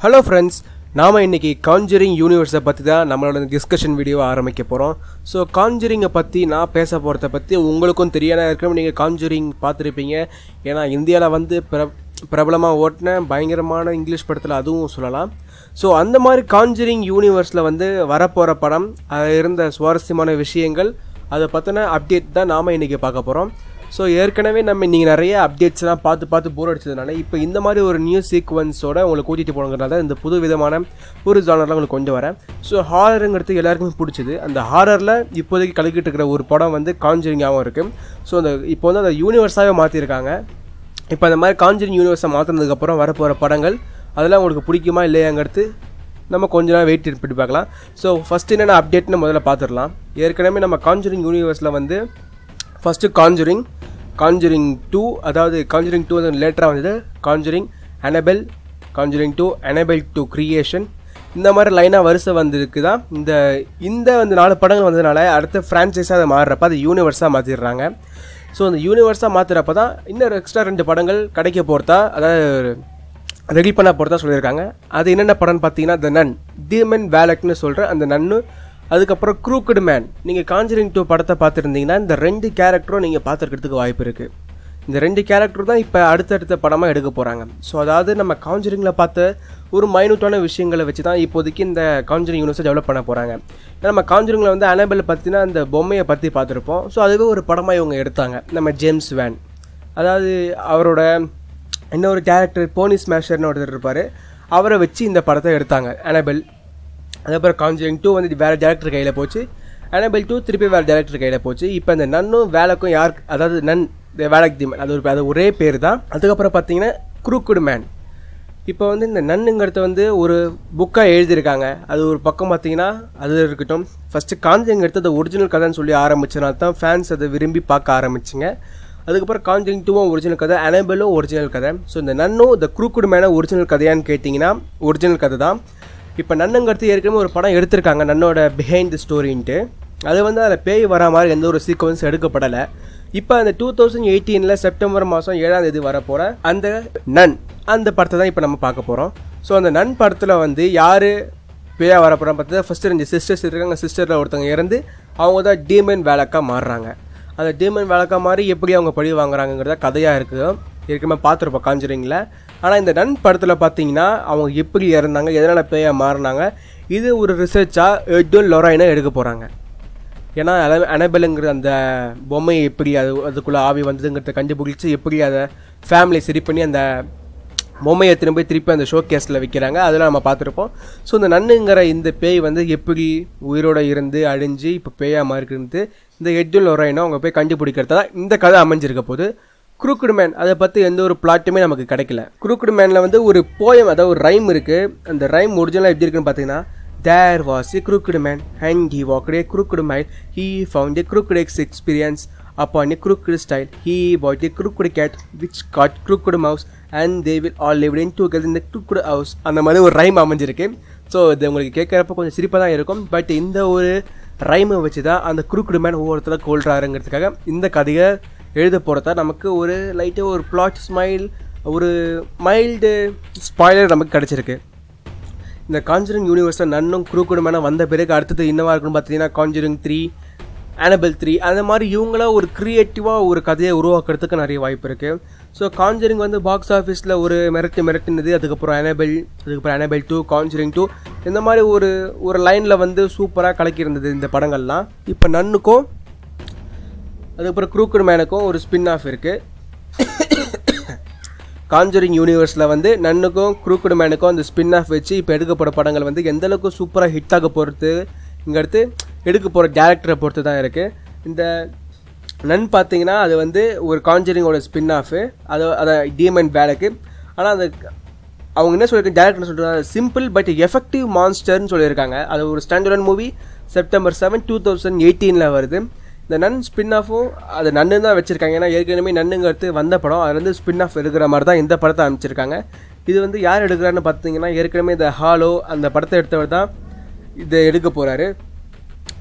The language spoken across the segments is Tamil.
ஹலோ ஃப்ரெண்ட்ஸ் நாம் இன்னைக்கு காஞ்சரிங் யூனிவர்ஸை பற்றி தான் நம்மளோட டிஸ்கஷன் வீடியோவை ஆரம்பிக்க போகிறோம் ஸோ காஞ்சரிங்கை பற்றி நான் பேச போகிறத பற்றி உங்களுக்கும் தெரியாத இருக்கணும் நீங்கள் காஞ்சரிங் பார்த்துருப்பீங்க ஏன்னா இந்தியாவில் வந்து பிர பிரபலமாக ஓட்டின பயங்கரமான இங்கிலீஷ் படத்தில் அதுவும் சொல்லலாம் ஸோ அந்த மாதிரி காஞ்சரிங் யூனிவர்ஸில் வந்து வரப்போகிற படம் அதில் இருந்த சுவாரஸ்யமான விஷயங்கள் அதை பற்றின அப்டேட் தான் நாம் இன்றைக்கி பார்க்க போகிறோம் ஸோ ஏற்கனவே நம்ம நீங்கள் நிறைய அப்டேட்ஸ்லாம் பார்த்து பார்த்து போர் அடிச்சதுனால இப்போ இந்த மாதிரி ஒரு நியூ சீக்வன்ஸோட உங்களுக்கு கூட்டிகிட்டு போனதுனால இந்த புது விதமான ஒரு ஜானர்லாம் உங்களுக்கு கொண்டு வரேன் ஸோ ஹாரருங்கிறது எல்லாருக்குமே பிடிச்சது அந்த ஹாரரில் இப்போதைக்கு கலக்கிட்டு இருக்கிற ஒரு படம் வந்து காஞ்சரிங்காகவும் இருக்குது ஸோ அந்த இப்போ வந்து அந்த யூனிவர்ஸாகவே மாற்றிருக்காங்க இப்போ அந்த மாதிரி காஞ்சரிங் யூனிவர்ஸை மாற்றினதுக்கப்புறம் வரப்போகிற படங்கள் அதெல்லாம் உங்களுக்கு பிடிக்குமா இல்லையாங்கிறது நம்ம கொஞ்ச நேரம் வெயிட் பண்ணி பார்க்கலாம் ஸோ ஃபஸ்ட் என்னென்ன அப்டேட்னு முதல்ல பார்த்துடலாம் ஏற்கனவே நம்ம காஞ்சரிங் யூனிவர்ஸில் வந்து ஃபஸ்ட்டு காஞ்சரிங் காஞ்சரிங் டூ அதாவது காஞ்சரிங் டூ வந்து லேட்டராக வந்தது Conjuring Annabelle Conjuring two Annabelle two creation இந்த மாதிரி லைனாக வரிசை வந்திருக்கு தான் இந்த இந்த வந்து நாலு படங்கள் வந்ததுனால அடுத்து ஃப்ரான்ச்சைஸாக அதை மாறுறப்ப அது யூனிவர்ஸாக மாற்றிடுறாங்க ஸோ அந்த யூனிவர்ஸாக மாற்றுறப்ப தான் இன்னும் எக்ஸ்ட்ரா ரெண்டு படங்கள் கிடைக்க போகிறதா அதாவது ரெடி பண்ண போகிறதா சொல்லியிருக்காங்க அது என்னென்ன படம்னு பார்த்தீங்கன்னா த நன் டீமன் வேலக்னு சொல்கிற அந்த நன்னு அதுக்கப்புறம் க்ரூக்கடு மேன் நீங்கள் காஞ்சரிங் டூ படத்தை பார்த்துருந்தீங்கன்னா இந்த ரெண்டு கேரக்டரும் நீங்கள் பார்த்துருக்கிறதுக்கு வாய்ப்பு இருக்குது இந்த ரெண்டு கேரக்டர் தான் இப்போ அடுத்தடுத்த படமாக எடுக்க போகிறாங்க ஸோ அதாவது நம்ம காஞ்சரிங்கில் பார்த்த ஒரு மைனூட்டான விஷயங்களை வச்சு தான் இப்போதைக்கு இந்த காஞ்சரிங் யூனிவர்ஸை டெவலப் பண்ண போகிறாங்க நம்ம காஞ்சரிங்கில் வந்து அனபெல் பற்றினா அந்த பொம்மையை பற்றி பார்த்துருப்போம் ஸோ அதுவே ஒரு படமாக இவங்க எடுத்தாங்க நம்ம ஜேம்ஸ் வேன் அதாவது அவரோட இன்னொரு கேரக்டர் போனி ஸ்மேஷர்னு ஒருத்தர் இருப்பார் அவரை வச்சு இந்த படத்தை எடுத்தாங்க அனபெல் அதுக்கப்புறம் காஞ்சரிங் டூ வந்து வேறு டேரக்டர் கையில் போச்சு அனபெல் டூ திருப்பி வேறு டேரக்டர் கையில் போச்சு இப்போ இந்த நன்னும் வேலைக்கும் யாருக்கு அதாவது நன் வேலக் தி மேன் அது ஒரு அது ஒரே பேர் தான் அதுக்கப்புறம் பார்த்தீங்கன்னா குரூக்குடு மேன் இப்போ வந்து இந்த நன்னுங்கிறது வந்து ஒரு புக்காக எழுதியிருக்காங்க அது ஒரு பக்கம் பார்த்தீங்கன்னா அது இருக்கட்டும் ஃபஸ்ட்டு காஞ்சரிங் எடுத்து அது ஒரிஜினல் கதைன்னு சொல்லி ஆரம்பிச்சனால தான் ஃபேன்ஸ் அதை விரும்பி பார்க்க ஆரம்பிச்சிங்க அதுக்கப்புறம் காஞ்சரிங் டூவும் ஒரிஜினல் கதை அனபெலும் ஒரிஜினல் கதை ஸோ இந்த நன்னும் இந்த குரூக்குடு மேன ஒரிஜினல் கதையான்னு கேட்டிங்கன்னா ஒரிஜினல் கதை தான் இப்போ நன்னுங்கிறது ஏற்கனவே ஒரு படம் எடுத்திருக்காங்க நன்னோட பிஹைண்ட் தி ஸ்டோரின்ட்டு அது வந்து அதில் பேய் வரா மாதிரி எந்த ஒரு சீக்வன்ஸ் எடுக்கப்படலை இப்போ அந்த டூ தௌசண்ட் எயிட்டீனில் செப்டம்பர் மாதம் ஏழாம் தேதி வரப்போகிற அந்த நன் அந்த படத்தை தான் இப்போ நம்ம பார்க்க போகிறோம் ஸோ அந்த நன் படத்தில் வந்து யார் பேயா வரப்போகிறோம் பார்த்தா ஃபஸ்ட்டு ரெண்டு சிஸ்டர்ஸ் இருக்காங்க சிஸ்டரில் ஒருத்தவங்க இறந்து அவங்க தான் டீமன் வேலைக்காக மாறுறாங்க அந்த டீமன் வேலைக்கா மாதிரி எப்படி அவங்க பழி வாங்குறாங்கிறத கதையாக இருக்குது ஏற்கனவே பார்த்துருப்போம் காஞ்சரிங்கில் ஆனால் இந்த நன் படத்தில் பார்த்தீங்கன்னா அவங்க எப்படி இறந்தாங்க எதனால் பேயாக மாறினாங்க இது ஒரு ரிசர்ச்சாக எட்வல் லொராயினா எடுக்க போகிறாங்க ஏன்னா அல அனபெலுங்கிற அந்த பொம்மை எப்படி அது அதுக்குள்ளே ஆவி வந்ததுங்கிறத கண்டுபிடிச்சி எப்படி அதை ஃபேமிலி சரி பண்ணி அந்த பொம்மையை திரும்பி திருப்பி அந்த ஷோ கேஸில் வைக்கிறாங்க அதெல்லாம் நம்ம பார்த்துருப்போம் ஸோ இந்த நன்னுங்கிற இந்த பேய் வந்து எப்படி உயிரோட இருந்து அழிஞ்சு இப்போ பேயாக மாறிக்கிறது இந்த எட்வல் லொராயினா அவங்க போய் கண்டுபிடிக்கிறதா இந்த கதை அமைஞ்சிருக்க போது குரூக்குடு மேன் அதை பற்றி எந்த ஒரு பிளாட்டுமே நமக்கு கிடைக்கல குரூக்குடு மேனில் வந்து ஒரு போயம் அதாவது ஒரு ரைம் இருக்குது அந்த ரைம் ஒரிஜினலாக எப்படி இருக்குன்னு பார்த்தீங்கன்னா there was a crooked man and he walked a crooked mile he found a crooked experience upon a crooked style he bought a crooked cat which got crooked mouse and they will all lived in together in the crooked house அந்த மாதிரி ஒரு ரைம் அமைஞ்சிருக்கு ஸோ இது உங்களுக்கு கேட்குறப்ப கொஞ்சம் சிரிப்பாக தான் இருக்கும் பட் இந்த ஒரு ரைமை வச்சு தான் அந்த குறுக்குடு மேன் ஒவ்வொருத்தர கொள்றாருங்கிறதுக்காக இந்த கதையை எழுத போகிறதா நமக்கு ஒரு லைட்டாக ஒரு பிளாட் ஸ்மைல் ஒரு மைல்டு ஸ்பாய்லர் நமக்கு கிடச்சிருக்கு இந்த காஞ்சரிங் யூனிவர்ஸில் நன்னும் குரூக்குடுமான வந்த பிறகு அடுத்தது என்னவா இருக்குன்னு பார்த்தீங்கன்னா காஞ்சரிங் த்ரீ ஆனபல் த்ரீ அந்த மாதிரி இவங்களா ஒரு க்ரியேட்டிவாக ஒரு கதையை உருவாக்குறதுக்கு நிறைய வாய்ப்பு இருக்குது ஸோ காஞ்சரிங் வந்து பாக்ஸ் ஆஃபீஸில் ஒரு மிரட்டு மிரட்டுனது அதுக்கப்புறம் அனபெல் அதுக்கப்புறம் அனபெல் டூ காஞ்சரிங் டூ இந்த மாதிரி ஒரு ஒரு லைனில் வந்து சூப்பராக கலக்கியிருந்தது இந்த படங்கள்லாம் இப்போ நன்னுக்கும் அதுக்கப்புறம் குரூக்குடு மேனுக்கும் ஒரு ஸ்பின் ஆஃப் இருக்குது காஞ்சரிங் யூனிவர்ஸில் வந்து நன்னுக்கும் குரூக்குடு மேனுக்கும் அந்த ஸ்பின் ஆஃப் வச்சு இப்போ எடுக்கப்போகிற படங்கள் வந்து எந்த அளவுக்கு சூப்பராக ஹிட் ஆக போகிறது இங்கே அடுத்து எடுக்க போகிற டேரக்டரை பொறுத்து தான் இருக்குது இந்த நன் பார்த்தீங்கன்னா அது வந்து ஒரு காஞ்சரிங்கோட ஸ்பின் ஆஃபு அது அதை டீமன் வேலைக்கு ஆனால் அந்த அவங்க என்ன சொல்லியிருக்க டேரக்டர் சொல்கிறாங்க சிம்பிள் பட் எஃபெக்டிவ் மான்ஸ்டர்னு சொல்லியிருக்காங்க அது ஒரு standard movie September seven two thousand எயிட்டீனில் வருது இந்த நன் ஸ்பின் ஆஃபும் அது நன்னு தான் வச்சுருக்காங்க ஏன்னா ஏற்கனவே நன்னுங்கிறது வந்த படம் அதுலேருந்து ஸ்பின் ஆஃப் எடுக்கிற மாதிரி தான் இந்த படத்தை அமைச்சிருக்காங்க இது வந்து யார் எடுக்கிறாருன்னு பார்த்தீங்கன்னா ஏற்கனவே இந்த ஹாலோ அந்த படத்தை எடுத்தவர் தான் இதை எடுக்க போகிறாரு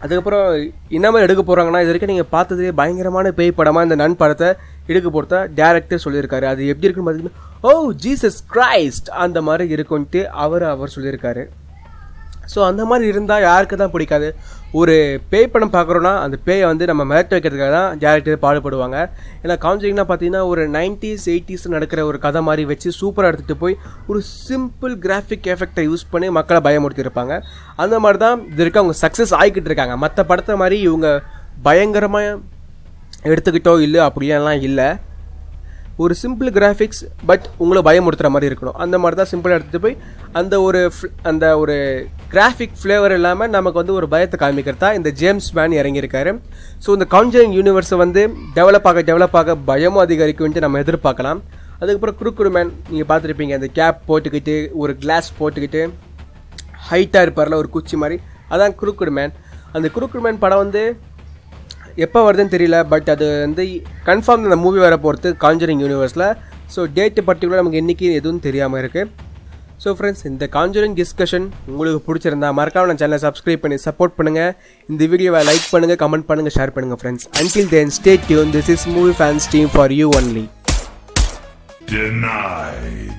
அதுக்கப்புறம் என்ன மாதிரி எடுக்க போகிறாங்கன்னா இது வரைக்கும் நீங்கள் பார்த்ததுலேயே பயங்கரமான பேய் படமாக இந்த நன் படத்தை எடுக்க போகிறதா டேரக்டர் சொல்லியிருக்காரு அது எப்படி இருக்குன்னு பார்த்தீங்கன்னா ஓ ஜீசஸ் கிரைஸ்ட் அந்த மாதிரி இருக்குன்ட்டு அவர் அவர் சொல்லியிருக்காரு ஸோ அந்த மாதிரி இருந்தால் யாருக்கு தான் பிடிக்காது ஒரு பேய் படம் பார்க்குறோன்னா அந்த பேயை வந்து நம்ம மிரட்ட வைக்கிறதுக்காக தான் டேரக்டர் பாடுபடுவாங்க ஏன்னா கான்ஜரிங்னா பார்த்தீங்கன்னா ஒரு நைன்டிஸ் எயிட்டிஸ் நடக்கிற ஒரு கதை மாதிரி வச்சு சூப்பராக எடுத்துகிட்டு போய் ஒரு சிம்பிள் கிராஃபிக் எஃபெக்டை யூஸ் பண்ணி மக்களை பயமுறுத்தியிருப்பாங்க அந்த மாதிரி தான் இது வரைக்கும் அவங்க சக்ஸஸ் ஆகிக்கிட்டு இருக்காங்க மற்ற படத்தை மாதிரி இவங்க பயங்கரமாக எடுத்துக்கிட்டோ இல்லை அப்படியெல்லாம் இல்லை ஒரு சிம்பிள் கிராஃபிக்ஸ் பட் உங்களை பயமுறுத்துற மாதிரி இருக்கணும் அந்த மாதிரி தான் சிம்பிளாக எடுத்துகிட்டு போய் அந்த ஒரு fl- அந்த ஒரு கிராஃபிக் ஃப்ளேவர் இல்லாமல் நமக்கு வந்து ஒரு பயத்தை காமிக்கிறதா இந்த ஜேம்ஸ் மேன் இறங்கியிருக்காரு ஸோ இந்த கான்ஜரிங் யூனிவர்ஸை வந்து டெவலப் ஆக டெவலப் ஆக பயமும் அதிகரிக்கும்ட்டு நம்ம எதிர்பார்க்கலாம் அதுக்கப்புறம் குறுக்குறு மேன் நீங்கள் பார்த்துருப்பீங்க அந்த கேப் போட்டுக்கிட்டு ஒரு கிளாஸ் போட்டுக்கிட்டு ஹைட்டாக இருப்பார்ல ஒரு குச்சி மாதிரி அதான் குறுக்குடு மேன் அந்த குறுக்குடு மேன் படம் வந்து எப்போ வருதுன்னு தெரியல பட் அது வந்து கன்ஃபார்ம் அந்த மூவி வர போகிறது காஞ்சரிங் யூனிவர்ஸில் ஸோ டேட்டு பர்டிகுலர் நமக்கு என்றைக்கு எதுவும் தெரியாமல் இருக்குது ஸோ ஃப்ரெண்ட்ஸ் இந்த காஞ்சரிங் டிஸ்கஷன் உங்களுக்கு பிடிச்சிருந்தா மறக்காம நம்ம சேனலை சப்ஸ்கிரைப் பண்ணி சப்போர்ட் பண்ணுங்கள் இந்த வீடியோவை லைக் பண்ணுங்கள் கமெண்ட் பண்ணுங்கள் ஷேர் பண்ணுங்கள் friends until then stay tuned this is movie fans team for you only Denied.